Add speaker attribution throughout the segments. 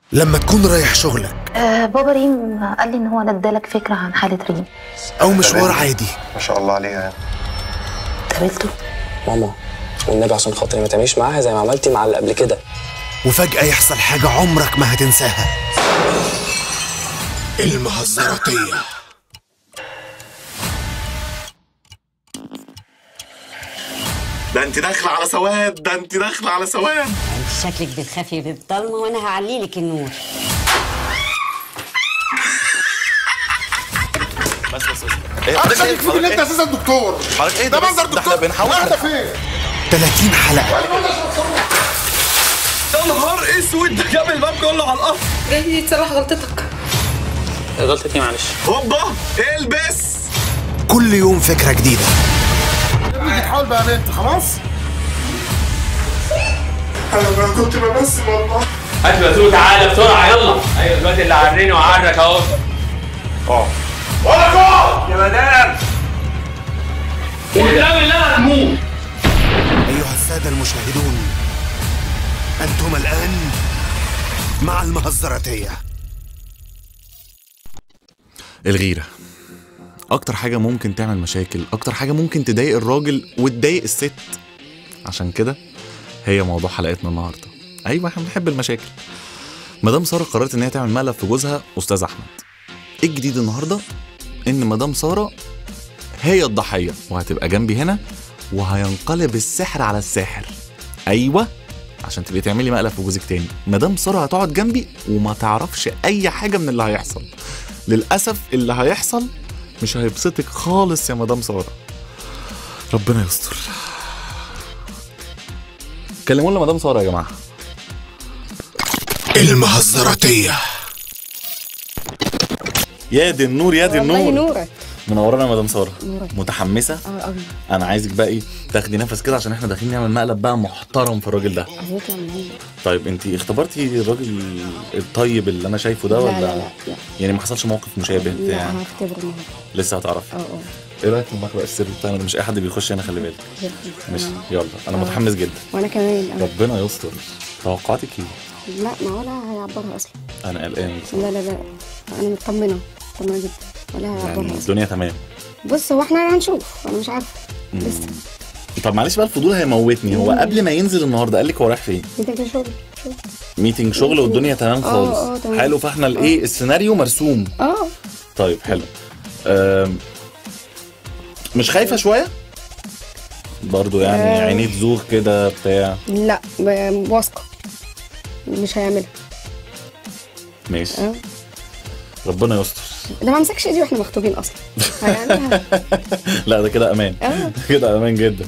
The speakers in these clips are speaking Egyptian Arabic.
Speaker 1: لما تكون رايح شغلك
Speaker 2: آه بابا ريم قال لي ان هو ندالك فكره عن حاله ريم
Speaker 1: او مشوار عادي
Speaker 3: ما شاء الله عليها
Speaker 2: قابلته
Speaker 4: ماما والنبي عشان خاطري ما تعمليش معاها زي ما عملتي مع اللي قبل كده
Speaker 1: وفجأة يحصل حاجة عمرك ما هتنساها المهزراتية
Speaker 5: ده انت داخله على سواد ده انت داخله على سواد
Speaker 6: شكلك بتخافي بالضلمه وانا هعليلك النور
Speaker 5: بس بس بس ايه
Speaker 7: انا
Speaker 5: حضرتك
Speaker 7: شاكك فيك ان انت اساسا دكتور
Speaker 5: حضرتك ايه
Speaker 7: ده
Speaker 5: بس؟
Speaker 7: منظر
Speaker 5: ده احنا
Speaker 7: دكتور
Speaker 5: بنحاول
Speaker 7: واحده فين
Speaker 1: 30 حلقة
Speaker 5: يا نهار اسود ده جاب الباب كله على الارض
Speaker 8: جاي تصلح غلطتك
Speaker 4: غلطتي معلش
Speaker 5: هوبا البس
Speaker 1: كل يوم فكرة جديدة
Speaker 7: ابني بتحاول بقى يا بنت خلاص انا ما كنت بمثل والله
Speaker 9: هات باتوه تعالى بسرعه يلا ايوه دلوقتي اللي عرني وعرك اهو
Speaker 5: اه
Speaker 7: ولا جول
Speaker 9: يا مدام والنبي اللي انا هموت
Speaker 1: أيها السادة المشاهدون أنتم الآن مع المهزراتية
Speaker 10: الغيرة أكتر حاجة ممكن تعمل مشاكل أكتر حاجة ممكن تضايق الراجل وتضايق الست عشان كده هي موضوع حلقتنا النهاردة أيوة احنا بنحب المشاكل مدام سارة قررت إن هي تعمل مقلب في جوزها أستاذ أحمد إيه الجديد النهاردة؟ إن مدام سارة هي الضحية وهتبقى جنبي هنا وهينقلب السحر على الساحر أيوة عشان تبقي تعملي مقلب في جوزك تاني مدام سارة هتقعد جنبي وما تعرفش أي حاجة من اللي هيحصل للأسف اللي هيحصل مش هيبسطك خالص يا مدام سارة ربنا يستر كلموا لنا مدام سارة يا جماعة
Speaker 1: المهزراتية
Speaker 10: يا دي النور يا دي
Speaker 8: والله
Speaker 10: النور
Speaker 8: نورك
Speaker 10: منورانا يا مدام سارة
Speaker 8: نورك.
Speaker 10: متحمسة
Speaker 8: اه قوي
Speaker 10: انا عايزك بقى ايه تاخدي نفس كده عشان احنا داخلين نعمل مقلب بقى محترم في الراجل ده
Speaker 8: هيطلع منين
Speaker 10: طيب انت اختبرتي الراجل الطيب اللي انا شايفه ده
Speaker 8: لا
Speaker 10: ولا
Speaker 8: لا لا لا
Speaker 10: يعني ما حصلش موقف مشابه
Speaker 8: لا
Speaker 10: بتاع
Speaker 8: هختبر النهارده
Speaker 10: لسه هتعرفي
Speaker 8: اه اه
Speaker 10: ايه رايك في المخبأ السري بتاعنا ده مش اي حد بيخش هنا خلي بالك ماشي يلا انا
Speaker 8: آه.
Speaker 10: متحمس جدا
Speaker 8: وانا كمان آه.
Speaker 10: ربنا يستر توقعاتك ايه
Speaker 8: لا ما ولا هيعبرها اصلا
Speaker 10: انا قلقان
Speaker 8: لا لا لا انا مطمنه مطمنه جدا ولا هيعبرها
Speaker 10: يعني
Speaker 8: اصلا
Speaker 10: الدنيا تمام
Speaker 8: بص هو احنا هنشوف انا مش عارفه لسه
Speaker 10: طب معلش بقى الفضول هيموتني هو قبل ما ينزل النهارده قال لك هو رايح فين
Speaker 8: انت كده شغل شغل
Speaker 10: ميتنج شغل والدنيا تمام
Speaker 8: آه،
Speaker 10: خالص
Speaker 8: آه، تمام.
Speaker 10: حلو فاحنا الايه السيناريو مرسوم
Speaker 8: اه
Speaker 10: طيب حلو أم، مش خايفه شويه برضو يعني
Speaker 8: آه.
Speaker 10: عينيه تزوغ كده بتاع
Speaker 8: لا ب- واثقه مش هيعملها
Speaker 10: ماشي
Speaker 8: اه
Speaker 10: ربنا يستر
Speaker 8: ده ما مسكش ايدي واحنا مخطوبين اصلا هيعملها
Speaker 10: لا ده كده امان
Speaker 8: اه
Speaker 10: كده امان جدا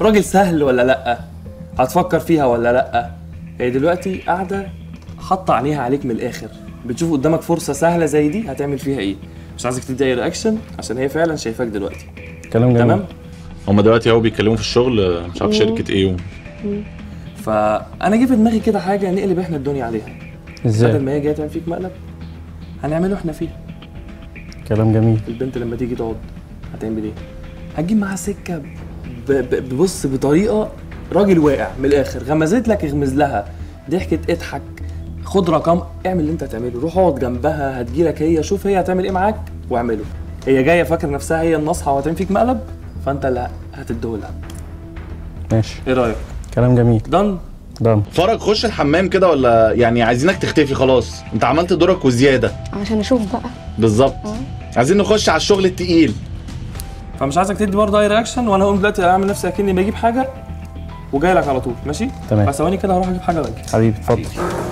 Speaker 9: راجل سهل ولا لا هتفكر فيها ولا لا هي دلوقتي قاعده حاطه عينيها عليك من الاخر بتشوف قدامك فرصه سهله زي دي هتعمل فيها ايه مش عايزك تدي اي رياكشن عشان هي فعلا شايفاك دلوقتي
Speaker 3: كلام جميل
Speaker 9: تمام
Speaker 10: هما دلوقتي اهو بيتكلموا في الشغل مش عارف شركه ايه و...
Speaker 9: فانا جه في دماغي كده حاجه نقلب احنا الدنيا عليها بدل
Speaker 3: ازاي
Speaker 9: ما هي جايه تعمل فيك مقلب هنعمله احنا فيها
Speaker 3: كلام جميل
Speaker 9: البنت لما تيجي تقعد هتعمل ايه؟ هتجيب معاها سكه ب- ب- ببص بطريقه راجل واقع من الاخر غمزت لك اغمز لها ضحكت اضحك خد رقم اعمل اللي انت هتعمله روح اقعد جنبها هتجيلك هي شوف هي هتعمل ايه معاك واعمله هي جايه فاكره نفسها هي النصحه وهتعمل فيك مقلب فانت اللي هتديهولها
Speaker 3: ماشي
Speaker 9: ايه رايك؟
Speaker 3: كلام جميل
Speaker 9: دن
Speaker 3: دام
Speaker 10: فرج خش الحمام كده ولا يعني عايزينك تختفي خلاص انت عملت دورك وزياده
Speaker 8: عشان اشوف بقى
Speaker 10: بالظبط عايزين نخش على الشغل التقيل
Speaker 9: فمش عايزك تدي برضه اي رياكشن وانا هقوم دلوقتي اعمل نفسي اكني بجيب حاجه وجاي لك على طول ماشي؟
Speaker 3: تمام.
Speaker 9: بس ثواني كده هروح اجيب حاجه واجي
Speaker 3: حبيبي اتفضل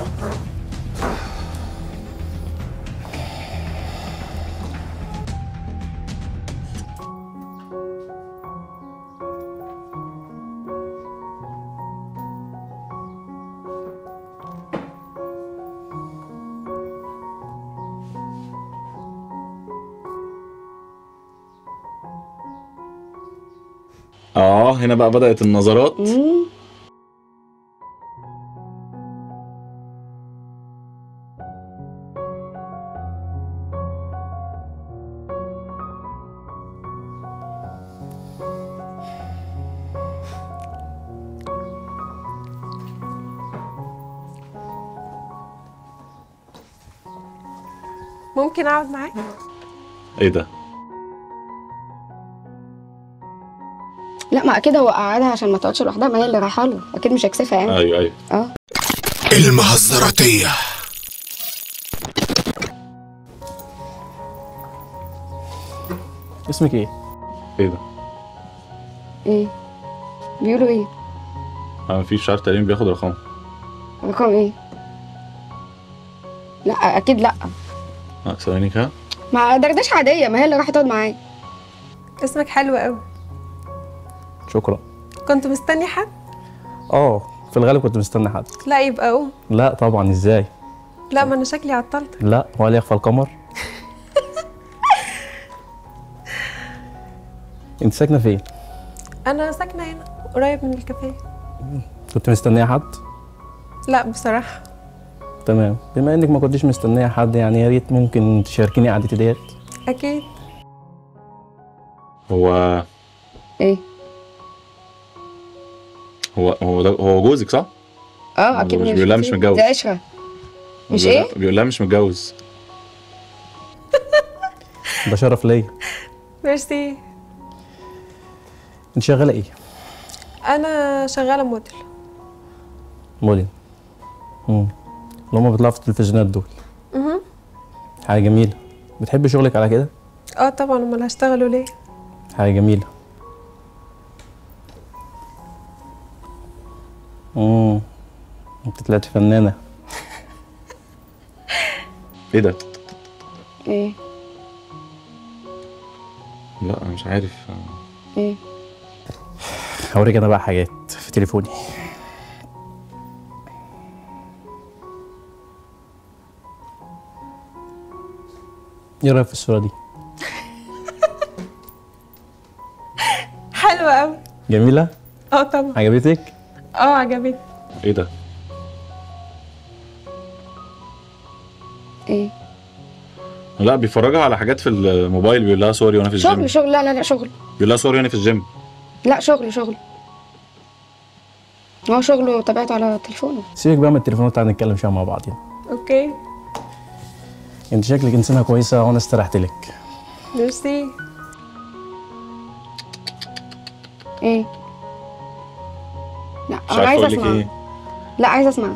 Speaker 10: اه هنا بقى بدات النظرات
Speaker 11: ممكن اقعد معاك
Speaker 10: ايه ده
Speaker 8: لا ما اكيد هو قعدها عشان ما تقعدش لوحدها ما هي اللي رايحه له اكيد مش هيكسفها يعني
Speaker 10: ايوه ايوه
Speaker 8: اه
Speaker 1: المهزراتية
Speaker 3: اسمك ايه
Speaker 10: ايه ده
Speaker 8: ايه بيقولوا ايه
Speaker 10: انا مفيش مش عارف تقريبا بياخد رقم
Speaker 8: رقم ايه لا اكيد لا
Speaker 10: اه ثواني كده
Speaker 8: ما دردشه عاديه ما هي اللي راحت تقعد معاه
Speaker 11: اسمك حلو قوي
Speaker 3: شكرا
Speaker 11: كنت مستني حد
Speaker 3: اه في الغالب كنت مستني حد
Speaker 11: لا يبقى قوم
Speaker 3: لا طبعا ازاي
Speaker 11: لا ما انا شكلي عطلت
Speaker 3: لا ولا يخفى القمر انت ساكنه فين
Speaker 11: انا ساكنه هنا قريب من الكافيه
Speaker 3: كنت مستنيه حد
Speaker 11: لا بصراحه
Speaker 3: تمام بما انك ما كنتش مستنيه حد يعني يا ريت ممكن تشاركيني قعدتي ديت
Speaker 11: اكيد
Speaker 10: هو
Speaker 8: ايه
Speaker 10: هو هو ده هو جوزك صح؟
Speaker 8: اه اكيد
Speaker 10: مش بيقول لها مش متجوز.
Speaker 8: دي عشره مش
Speaker 10: بيقول-
Speaker 8: ايه
Speaker 10: بيقول لها مش متجوز
Speaker 3: ده شرف ليا
Speaker 11: ميرسي
Speaker 3: انت شغاله ايه
Speaker 11: انا شغاله موديل
Speaker 3: مولين امم اللي هم بيطلعوا في التلفزيونات دول
Speaker 11: اها
Speaker 3: حاجه جميله بتحبي شغلك على كده
Speaker 11: اه طبعا امال هشتغلوا ليه
Speaker 3: حاجه جميله امم انت طلعت فنانه
Speaker 10: ايه ده؟
Speaker 8: ايه
Speaker 10: لا انا مش عارف
Speaker 8: ايه
Speaker 3: هوريك انا بقى حاجات في تليفوني ايه رايك في الصوره دي
Speaker 11: حلوه قوي
Speaker 3: جميله
Speaker 11: اه طبعا
Speaker 3: عجبتك
Speaker 11: اه عجبتني
Speaker 10: ايه ده؟
Speaker 8: ايه
Speaker 10: لا بيفرجها على حاجات في الموبايل بيقول لها صوري وانا في الجيم
Speaker 8: شغل شغل لا لا لا شغل
Speaker 10: بيقول لها صوري وانا في الجيم
Speaker 8: لا شغل شغل هو شغله تابعته على تليفونه
Speaker 3: سيبك بقى من التليفونات تعالى نتكلم شويه مع بعض يعني.
Speaker 11: اوكي
Speaker 3: انت شكلك انسانه كويسه وانا استرحت لك
Speaker 11: ميرسي
Speaker 8: ايه لا
Speaker 10: مش
Speaker 8: انا
Speaker 10: عارف
Speaker 8: عايزه
Speaker 10: اقول لك
Speaker 8: اسمع
Speaker 10: ايه
Speaker 8: لا عايزه اسمع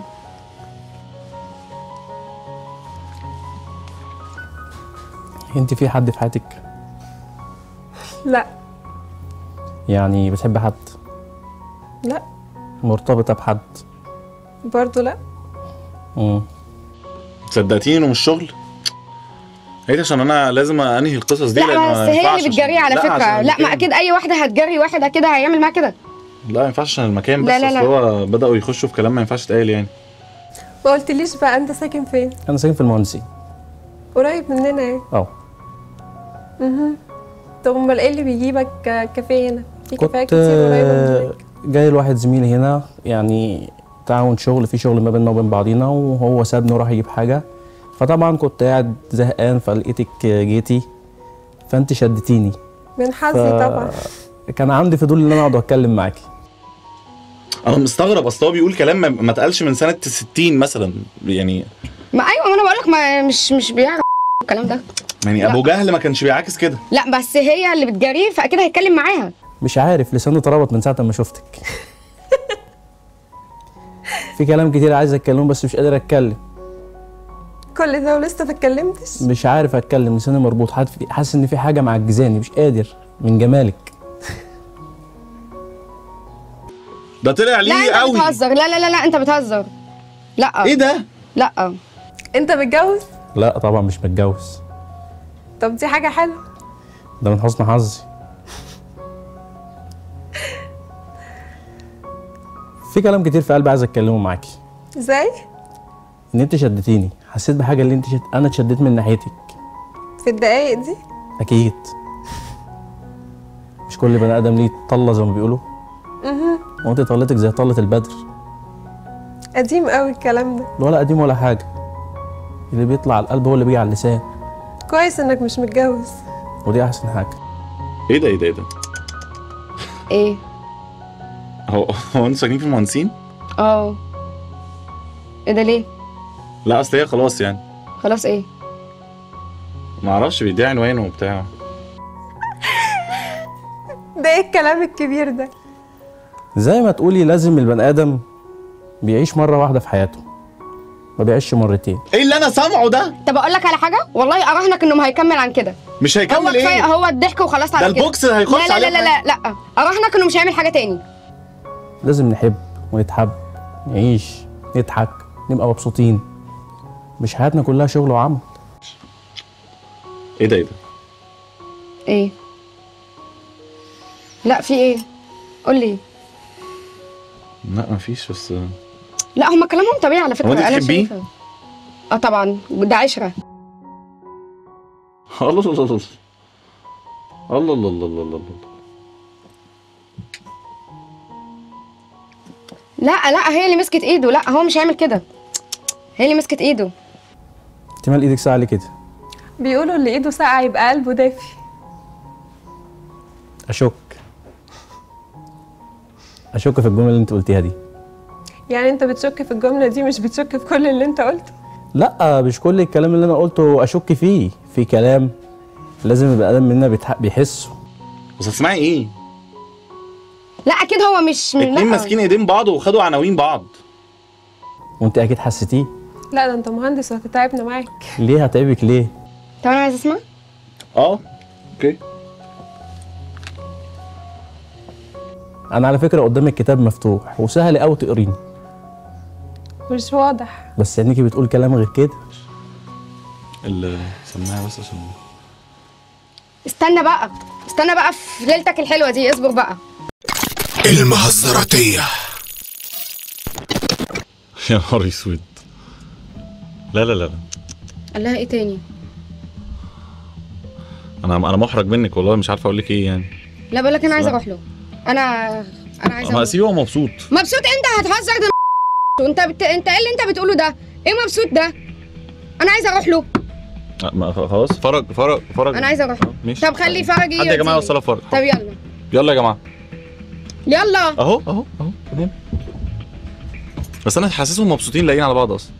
Speaker 3: انت في حد في حياتك
Speaker 11: لا
Speaker 3: يعني بتحب حد
Speaker 11: لا
Speaker 3: مرتبطه بحد
Speaker 11: برضو لا
Speaker 3: امم
Speaker 10: صدقتيني انه مش شغل هي عشان انا لازم انهي القصص دي
Speaker 8: لا
Speaker 10: لأن ما
Speaker 8: بس هي
Speaker 10: ينفعش
Speaker 8: اللي بتجريه على
Speaker 10: لا،
Speaker 8: فكره
Speaker 10: عشان
Speaker 8: لا ما
Speaker 10: كده.
Speaker 8: اكيد اي واحده هتجري واحد كده هيعمل معاها كده
Speaker 10: لا ما ينفعش عشان المكان بس
Speaker 11: لا، لا،
Speaker 10: اصل
Speaker 11: لا.
Speaker 10: هو بداوا يخشوا في كلام ما ينفعش يتقال يعني
Speaker 11: ما قلتليش بقى انت ساكن فين
Speaker 3: انا ساكن في المهندسين
Speaker 11: قريب مننا ايه
Speaker 3: اه
Speaker 11: اها طب امال ايه اللي بيجيبك ك- كافيه هنا في كافيهات
Speaker 3: كنت
Speaker 11: كتير قريبه من
Speaker 3: آه،
Speaker 11: هناك
Speaker 3: جاي لواحد زميلي هنا يعني تعاون شغل في شغل ما بيننا وبين بعضينا وهو سابني وراح يجيب حاجه فطبعا كنت قاعد زهقان فلقيتك جيتي فانت شدتيني
Speaker 11: من حظي طبعا
Speaker 3: كان عندي فضول ان انا اقعد اتكلم معاكي
Speaker 10: انا مستغرب اصل هو بيقول كلام ما- ما اتقالش من سنه 60 مثلا يعني
Speaker 8: ما ايوه ما انا بقول لك ما مش مش بيعرف الكلام ده
Speaker 10: يعني
Speaker 8: لا.
Speaker 10: ابو جهل ما كانش بيعاكس كده
Speaker 8: لا بس هي اللي بتجريه فاكيد هيتكلم معاها
Speaker 3: مش عارف لساني اتربط من ساعه ما شفتك في كلام كتير عايز اتكلمه بس مش قادر اتكلم
Speaker 11: كل ده ولسه ما اتكلمتش
Speaker 3: مش عارف اتكلم لساني مربوط حاسس حاسس ان في حاجه معجزاني مش قادر من جمالك
Speaker 10: ده طلع
Speaker 8: لا
Speaker 10: ليه
Speaker 8: انت
Speaker 10: قوي
Speaker 8: بتهزر لا لا لا لا انت بتهزر لا
Speaker 10: ايه ده
Speaker 8: لا
Speaker 11: انت متجوز
Speaker 3: لا طبعا مش متجوز
Speaker 11: طب دي حاجه حلوه
Speaker 3: ده من حسن حظي في كلام كتير في قلبي عايز اتكلمه معاكي
Speaker 11: ازاي
Speaker 3: ان انت شدتيني حسيت بحاجه اللي انت شد... انا اتشدت من ناحيتك
Speaker 11: في الدقايق دي
Speaker 3: اكيد مش كل بني ادم ليه طله زي ما بيقولوا
Speaker 11: اها
Speaker 3: وانت طلتك زي طله البدر
Speaker 11: قديم قوي الكلام ده
Speaker 3: ولا قديم ولا حاجه اللي بيطلع على القلب هو اللي بيجي على اللسان
Speaker 11: كويس انك مش متجوز
Speaker 3: ودي احسن حاجه
Speaker 10: ايه ده ايه ده ايه ده
Speaker 8: ايه
Speaker 10: هو هو انتوا ساكنين في المهندسين
Speaker 8: اه ايه ده ليه
Speaker 10: لا اصل هي خلاص يعني
Speaker 8: خلاص ايه
Speaker 10: ما اعرفش بيديها عنوانه وبتاع
Speaker 11: ده ايه الكلام الكبير ده
Speaker 3: زي ما تقولي لازم البني ادم بيعيش مره واحده في حياته ما بيعيش مرتين
Speaker 10: ايه اللي انا سامعه ده
Speaker 8: طب اقول لك على حاجه والله اراهنك انه ما هيكمل عن كده
Speaker 10: مش
Speaker 8: هو
Speaker 10: هيكمل
Speaker 8: كفايه
Speaker 10: ايه
Speaker 8: هو الضحك وخلاص على
Speaker 10: ده
Speaker 8: كده
Speaker 10: البوكس اللي هيخش
Speaker 8: لا لا
Speaker 10: عليه
Speaker 8: لا لا لا, لا. اراهنك انه مش هيعمل حاجه تاني
Speaker 3: لازم نحب ونتحب نعيش نضحك نبقى مبسوطين مش حياتنا كلها شغل وعمل
Speaker 10: ايه ده ايه ده
Speaker 8: ايه لا في ايه قول لي
Speaker 10: لا مفيش بس
Speaker 8: لا هما كلامهم طبيعي على فكره
Speaker 10: هو انت
Speaker 8: انا
Speaker 10: بتحبيه؟
Speaker 8: شايفه اه طبعا ده عشره
Speaker 10: الله الله الله الله الله الله الله الله الله
Speaker 8: لا لا هي اللي مسكت ايده لا هو مش هيعمل كده هي اللي مسكت ايده
Speaker 3: انت مال ايدك ساعه ليه كده
Speaker 11: بيقولوا اللي ايده ساقعه يبقى قلبه دافي
Speaker 3: اشك اشك في الجمله اللي انت قلتيها دي
Speaker 11: يعني انت بتشك في الجمله دي مش بتشك في كل اللي انت قلته
Speaker 3: لا مش كل الكلام اللي انا قلته اشك فيه في كلام لازم البني ادم مننا بيتح- بيحسه
Speaker 10: بس هتسمعي ايه
Speaker 8: لا اكيد هو مش من
Speaker 10: اتنين ماسكين ايدين بعض وخدوا عناوين بعض
Speaker 3: وانت اكيد حسيتيه
Speaker 11: لا ده انت مهندس وهتتعبنا معاك
Speaker 3: ليه هتعبك ليه
Speaker 8: طب انا عايز اسمع
Speaker 10: اه اوكي
Speaker 3: انا على فكره قدامي الكتاب مفتوح وسهل قوي تقريني
Speaker 11: مش واضح
Speaker 3: بس عينيكي بتقول كلام غير كده
Speaker 10: اللي سماها بس عشان
Speaker 8: استنى بقى استنى بقى في ليلتك الحلوه دي اصبر بقى
Speaker 1: المهزراتية
Speaker 10: يا نهار اسود لا لا لا لا.
Speaker 8: قال لها ايه تاني
Speaker 10: انا انا محرج منك والله مش عارف اقول لك ايه يعني
Speaker 8: لا بقول لك انا عايزه اروح له انا انا عايزه
Speaker 10: ما
Speaker 8: أروح.
Speaker 10: اسيبه مبسوط
Speaker 8: مبسوط انت هتهزر ده وانت بت... انت ايه اللي انت بتقوله ده ايه مبسوط ده انا عايزه اروح له
Speaker 10: آه، ما خلاص فرج فرج فرج
Speaker 8: انا عايزه اروح له
Speaker 10: ماشي
Speaker 8: طب خلي فرج
Speaker 10: حد يا جماعه
Speaker 8: يوديني.
Speaker 10: يوصلها فرج
Speaker 8: طب يلا
Speaker 10: يلا يا جماعه
Speaker 8: يلا
Speaker 10: اهو اهو اهو تمام بس انا حاسسهم مبسوطين لاقيين على بعض اصلا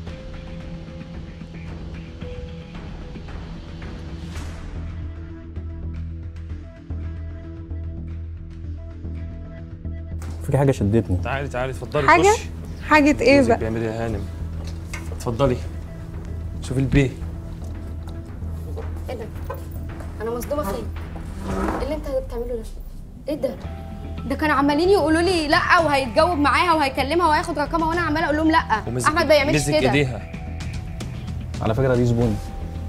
Speaker 3: في حاجه شدتني
Speaker 9: تعالي تعالي اتفضلي
Speaker 11: حاجه
Speaker 9: خشي
Speaker 11: حاجه ايه
Speaker 9: جوزك
Speaker 11: بقى
Speaker 9: بيعمل ايه يا هانم اتفضلي شوفي البيه
Speaker 8: ايه ده انا مصدومه فين ايه اللي انت بتعمله ده ايه ده ده كانوا عمالين يقولوا لي لا وهيتجاوب معاها وهيكلمها وهياخد رقمها وانا عماله اقول لهم لا
Speaker 9: ومسك-
Speaker 8: احمد ما يعملش
Speaker 9: مسك
Speaker 8: كده
Speaker 9: ايديها
Speaker 3: على فكره دي زبون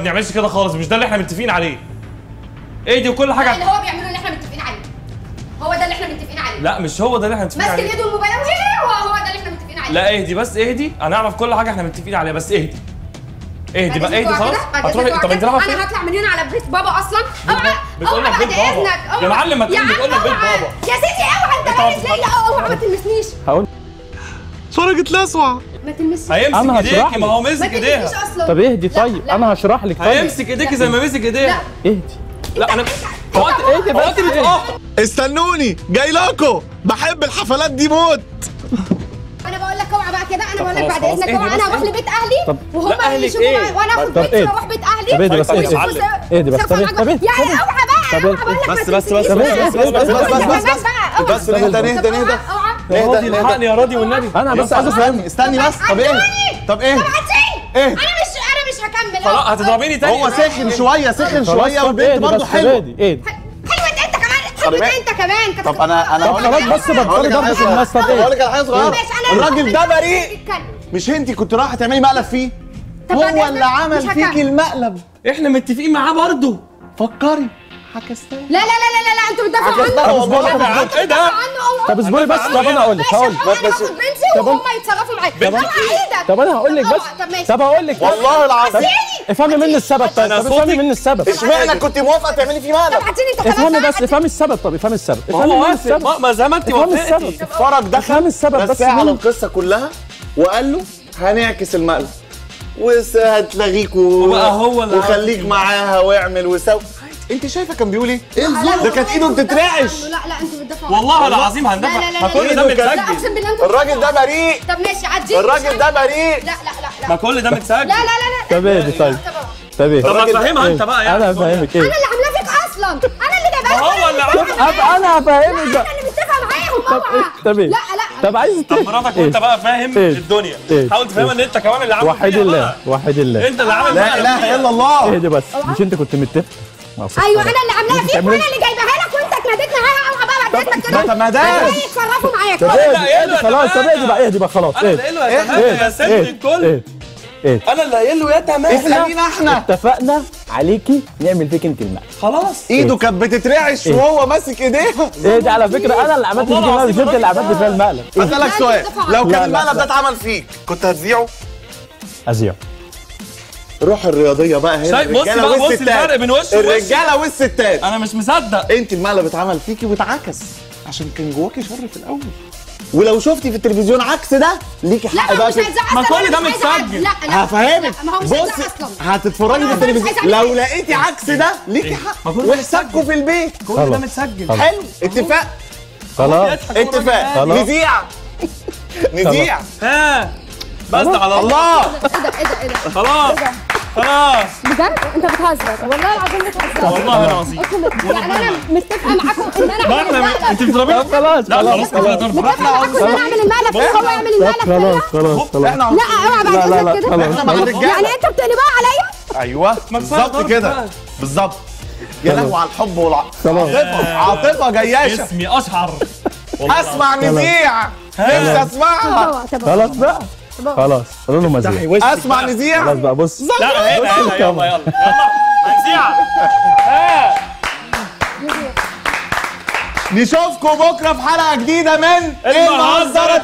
Speaker 12: بنعملش كده خالص مش ده اللي احنا متفقين عليه ايه دي وكل حاجه
Speaker 8: اللي هو بيعمله اللي احنا متفقين عليه هو ده اللي احنا متفقين عليه
Speaker 12: لا مش هو ده اللي احنا متفقين
Speaker 8: ماسك
Speaker 12: عليه
Speaker 8: الايد والموبايل وهي هو هو ده اللي احنا متفقين عليه
Speaker 12: لا اهدي بس اهدي هنعرف كل حاجه احنا متفقين عليها بس اهدي اهدي بقى اهدي خلاص هتروحي طب انت رايحه فين؟
Speaker 8: انا هطلع من هنا على بيت بابا اصلا اوعى
Speaker 12: بتقول لك
Speaker 8: اوعى
Speaker 12: بيت
Speaker 8: بعد
Speaker 12: بابا.
Speaker 8: إذنك،
Speaker 12: يا
Speaker 8: اوعى.
Speaker 12: معلم ما
Speaker 8: يا
Speaker 12: تقول
Speaker 8: عم
Speaker 12: بتقول لك بيت
Speaker 8: اوعى.
Speaker 12: بابا.
Speaker 8: يا سيدي اوعى انت بارز ليا اوعى ما تلمسنيش
Speaker 3: هقول
Speaker 10: فرجت لسوع
Speaker 8: ما تلمسنيش
Speaker 12: هيمسك
Speaker 3: أنا
Speaker 12: ايديكي
Speaker 3: هشرح
Speaker 12: ما هو
Speaker 8: ما
Speaker 12: مسك ايديها
Speaker 8: تلمسنيش اصلا
Speaker 3: طب اهدي
Speaker 8: لا،
Speaker 3: طيب
Speaker 8: لا.
Speaker 3: انا هشرح لك طيب
Speaker 12: هيمسك ايديكي زي ما مسك ايديها
Speaker 3: اهدي
Speaker 12: لا انا هو انت
Speaker 3: اهدي
Speaker 12: هو
Speaker 3: بس
Speaker 12: انت بتقف
Speaker 10: استنوني جاي لكم بحب الحفلات دي موت
Speaker 8: انا بقول لك اوعى بقى كده انا بقول لك
Speaker 12: خلاص،
Speaker 8: بعد
Speaker 12: خلاص،
Speaker 8: اذنك
Speaker 12: اهدي
Speaker 8: اوعى
Speaker 12: بس،
Speaker 8: انا هروح
Speaker 12: اهدي.
Speaker 8: لبيت اهلي
Speaker 3: طب-
Speaker 8: وهم
Speaker 12: لا، أهلك
Speaker 8: يشوفوا
Speaker 12: إيه؟
Speaker 8: معايا وانا اخد
Speaker 3: طب
Speaker 8: بنتي
Speaker 3: اهدي.
Speaker 8: واروح بيت اهلي
Speaker 3: طب اهدي بس،
Speaker 8: ومش
Speaker 3: اهدي.
Speaker 8: بص-
Speaker 3: اهدي بس،
Speaker 8: سوف
Speaker 3: طب اهدي،
Speaker 8: أعجب-
Speaker 3: طب اهدي،
Speaker 8: يعني
Speaker 3: طب اهدي.
Speaker 8: اوعى بقى
Speaker 3: طب
Speaker 8: اوعى
Speaker 3: اهدي.
Speaker 8: بقول لك ما
Speaker 10: بس- بس-
Speaker 8: تلمسنيش
Speaker 10: بس-
Speaker 8: بقى.
Speaker 10: بس- بس- بس- بس-
Speaker 8: كمان
Speaker 10: بس- بس-
Speaker 8: بقى، اوعى.
Speaker 10: بس نهدى نهدى نهدى
Speaker 8: اوعى
Speaker 12: راضي
Speaker 10: نهدى
Speaker 12: الحقني يا راضي والنبي
Speaker 3: انا بس عايز افهم
Speaker 10: استني بس طب ايه طب ايه
Speaker 8: طب هتسيب
Speaker 10: ايه
Speaker 8: انا مش انا مش هكمل
Speaker 12: خلاص هتضربيني تاني
Speaker 10: هو سخن شويه سخن
Speaker 3: خلاص
Speaker 10: شويه
Speaker 3: طب
Speaker 10: والبنت
Speaker 3: اهدي
Speaker 10: برضه
Speaker 3: بس
Speaker 10: حلوه
Speaker 3: اهدي اهدي
Speaker 8: حلوة انت كمان
Speaker 10: طب
Speaker 8: حلوة
Speaker 10: إيه؟
Speaker 8: انت كمان كانت
Speaker 10: طب انا انا
Speaker 3: طب
Speaker 10: هقول لك
Speaker 3: خلاص بس
Speaker 10: هقول
Speaker 3: بطلي
Speaker 10: لك على
Speaker 3: ضرب
Speaker 10: حاجة
Speaker 3: الناس طب
Speaker 10: صغيرة. هقول
Speaker 3: ايه
Speaker 10: لك على حاجه صغيره
Speaker 8: ماشي، أنا
Speaker 10: الراجل ده بريء
Speaker 8: اتكلم.
Speaker 10: مش انت كنت رايحه تعملي مقلب فيه
Speaker 8: طب
Speaker 10: هو
Speaker 8: بعد إذنك
Speaker 10: اللي عمل
Speaker 8: مش
Speaker 10: فيك
Speaker 8: هكمل.
Speaker 10: المقلب
Speaker 12: احنا متفقين معاه برضه
Speaker 10: فكري حكستها
Speaker 8: لا لا لا لا لا لا انتوا بتدافعوا
Speaker 10: عكستها
Speaker 8: عنه
Speaker 10: والله.
Speaker 8: بتدافعوا
Speaker 12: ايه ده؟
Speaker 8: عنه اوعى.
Speaker 3: طب اصبري بس طب انا هقول لك هقول
Speaker 8: ماشي
Speaker 3: لك
Speaker 8: انا هاخد بنتي
Speaker 3: طب
Speaker 8: وهم يتصرفوا معايا اوعى ايدك
Speaker 3: طب انا هقول لك
Speaker 8: اوعى.
Speaker 3: بس
Speaker 8: طب ماشي
Speaker 3: طب هقول لك
Speaker 10: والله العظيم
Speaker 3: افهمي مني السبب طيب
Speaker 12: أنا
Speaker 3: طب افهمي
Speaker 12: صوتي-
Speaker 3: مني السبب
Speaker 10: اشمعنى كنت موافقه تعملي فيه
Speaker 8: طب
Speaker 10: مقلب
Speaker 8: هاتيني انت كمان
Speaker 3: افهمي
Speaker 8: بقى.
Speaker 3: بس افهمي السبب طب افهمي السبب
Speaker 12: ما
Speaker 3: افهمي
Speaker 12: هو
Speaker 3: مني
Speaker 12: وافق
Speaker 3: السبب
Speaker 12: ما- ما زي ما انت
Speaker 3: افهمي
Speaker 12: وافقتي
Speaker 3: السبب
Speaker 10: فرج دخل
Speaker 3: افهمي السبب بس
Speaker 10: رساه على
Speaker 3: مني.
Speaker 10: القصه كلها وقال له هنعكس المقلب وهتلاغيك و...
Speaker 12: وبقى هو اللي
Speaker 10: وخليك
Speaker 12: عمل
Speaker 10: معاها واعمل وسوي انت شايفه كان بيقول ايه؟ ايه الظلم ده كانت ايده بتترعش
Speaker 8: لا لا انتوا بتدافعوا
Speaker 12: والله
Speaker 8: عنه.
Speaker 12: العظيم
Speaker 8: لا
Speaker 12: هندفع
Speaker 8: لا لا
Speaker 12: ما
Speaker 8: لا
Speaker 12: كل
Speaker 8: لا.
Speaker 12: ده
Speaker 10: إيده كانت-
Speaker 8: لا
Speaker 12: متسجل
Speaker 8: اقسم بالله انتوا
Speaker 10: الراجل ده بريء
Speaker 8: طب ماشي عدي
Speaker 10: الراجل ده بريء
Speaker 8: لا لا لا
Speaker 12: ما
Speaker 8: لا
Speaker 12: كل ده متسجل
Speaker 8: لا لا لا لا
Speaker 3: طب اهدي طيب طب اهدي
Speaker 12: طب ما تفهمها انت بقى يعني
Speaker 3: انا هفهمك ايه
Speaker 8: انا اللي عاملاه فيك اصلا انا اللي جايبها
Speaker 12: ما هو اللي عمل
Speaker 3: طب انا هفهمك بقى
Speaker 8: انا اللي متفقه معاهم
Speaker 3: طب
Speaker 8: اوعى
Speaker 3: إيه؟ طب ايه
Speaker 8: لا لا
Speaker 3: طب عايز
Speaker 12: طب مراتك وانت بقى فاهم
Speaker 3: إيه؟
Speaker 12: الدنيا
Speaker 3: إيه؟
Speaker 12: حاول تفهمها ان انت كمان اللي عامل
Speaker 3: وحد
Speaker 12: فيها
Speaker 3: الله
Speaker 12: بقى.
Speaker 3: وحد الله
Speaker 12: انت اللي عامل
Speaker 10: لا
Speaker 12: بقى
Speaker 10: اله
Speaker 12: فيها.
Speaker 10: الا الله
Speaker 3: اهدي بس مش انت كنت متفق مع أستاذ
Speaker 8: ايوه
Speaker 3: فرج.
Speaker 8: انا اللي عاملاها
Speaker 3: انت
Speaker 8: فيك
Speaker 3: بتعملي-
Speaker 8: وانا اللي جايبها لك وانت اتناديت معاها اوعى بقى بعد اذنك
Speaker 10: ما
Speaker 8: كده
Speaker 10: تمداش.
Speaker 8: يتصرفوا معايا
Speaker 3: طب
Speaker 8: كده
Speaker 3: اهدي
Speaker 12: لا، إيه
Speaker 3: اهدي
Speaker 12: له
Speaker 3: خلاص طب
Speaker 12: يا
Speaker 3: اهدي بقى اهدي بقى خلاص
Speaker 12: انا اللي
Speaker 3: اهدي
Speaker 12: قايله يا تمام يا ست الكل
Speaker 3: اهدي اهدي
Speaker 12: انا اللي قايل له يا تمام
Speaker 10: اسالينا احنا
Speaker 3: اتفقنا عليكي نعمل فيك انت المقلب
Speaker 12: خلاص
Speaker 10: ايده كانت بتترعش
Speaker 3: إيه؟
Speaker 10: وهو ماسك ايديها
Speaker 3: ايه دي على فكره انا اللي عملت فيك
Speaker 12: والله
Speaker 3: المقلب مش انت اللي
Speaker 12: العظيم
Speaker 3: عملت فيها المقلب إيه؟
Speaker 10: اسالك سؤال لو
Speaker 3: لا،
Speaker 10: كان
Speaker 3: لا،
Speaker 10: المقلب
Speaker 3: لا.
Speaker 10: ده اتعمل فيك كنت هتذيعه
Speaker 3: ازيع
Speaker 10: روح الرياضيه بقى هنا
Speaker 12: شايف- بص
Speaker 10: الرجاله
Speaker 12: بقى، بص
Speaker 10: والستات
Speaker 12: الفرق بين وش ووش.
Speaker 10: الرجاله والستات
Speaker 12: انا مش مصدق
Speaker 10: انت المقلب اتعمل فيكي واتعكس عشان كان جواكي شر في الاول ولو شفتي في التلفزيون عكس ده ليكي
Speaker 8: لا
Speaker 10: حق
Speaker 8: ما هو
Speaker 10: بقى
Speaker 8: مش
Speaker 10: كده.
Speaker 8: هيزعق
Speaker 12: ما
Speaker 8: أصلاً،
Speaker 12: كل
Speaker 8: أنا
Speaker 12: ده
Speaker 8: مش عايزة
Speaker 12: متسجل.
Speaker 8: أعدل. لا لا
Speaker 10: هفهمك
Speaker 8: لا، ما هو مش
Speaker 10: بصي
Speaker 8: هيزعق اصلا
Speaker 10: هتتفرجي في
Speaker 8: أنا مش
Speaker 10: التلفزيون
Speaker 8: عايزة أعمل
Speaker 10: لو لقيتي عكس ده ليكي حق
Speaker 12: ما كل ده
Speaker 10: وحسابكم في البيت
Speaker 12: كل ده
Speaker 3: خلاص.
Speaker 12: متسجل
Speaker 3: خلاص.
Speaker 10: حلو اتفاق
Speaker 3: خلاص
Speaker 10: اتفاق
Speaker 3: خلاص.
Speaker 10: نذيع نذيع
Speaker 12: ها بس على الله
Speaker 10: الله
Speaker 8: ايه ده ايه ده ايه ده
Speaker 12: خلاص خلاص
Speaker 8: بجد انت بتهزر والله العظيم بتهزر
Speaker 12: والله العظيم
Speaker 8: اقسم بالله. يعني انا متفقه معاكم ان انا
Speaker 12: ما
Speaker 8: اعمل
Speaker 12: احنا
Speaker 8: المقلب
Speaker 12: انت بتضربيني
Speaker 3: طب خلاص
Speaker 12: لا
Speaker 3: خلاص
Speaker 12: خلاص كده ضرب
Speaker 8: متفقه معاكم ان انا اعمل المقلب فيه هو يعمل
Speaker 3: طب
Speaker 8: المقلب
Speaker 3: خلاص
Speaker 8: فيا
Speaker 3: خلاص خلاص
Speaker 10: احنا
Speaker 8: لا اوعى بعد
Speaker 3: لا لا لا
Speaker 8: اذنك كده
Speaker 3: خلاص
Speaker 10: احنا مع
Speaker 3: خلاص.
Speaker 10: الرجاله
Speaker 8: يعني انتوا بتقلبوها عليا
Speaker 12: ما
Speaker 10: ايوه
Speaker 12: كفاية
Speaker 10: بالظبط
Speaker 12: ضرب
Speaker 10: كده
Speaker 12: بقى.
Speaker 10: بالظبط يا لهوي على الحب والعاطفه
Speaker 3: خلاص.
Speaker 10: عاطفه جياشه
Speaker 12: اسمي اشعر والله
Speaker 10: اسمع نذيع نفسي اسمعها
Speaker 8: طب
Speaker 3: خلاص بقى خلاص قولوا له مزيع
Speaker 10: اسمع نذيع
Speaker 3: خلاص بقى بص
Speaker 12: لا هنا هنا يلا يلا يلا هنذيع ها
Speaker 10: نشوفكم بكره في حلقه جديده من
Speaker 12: المهزرة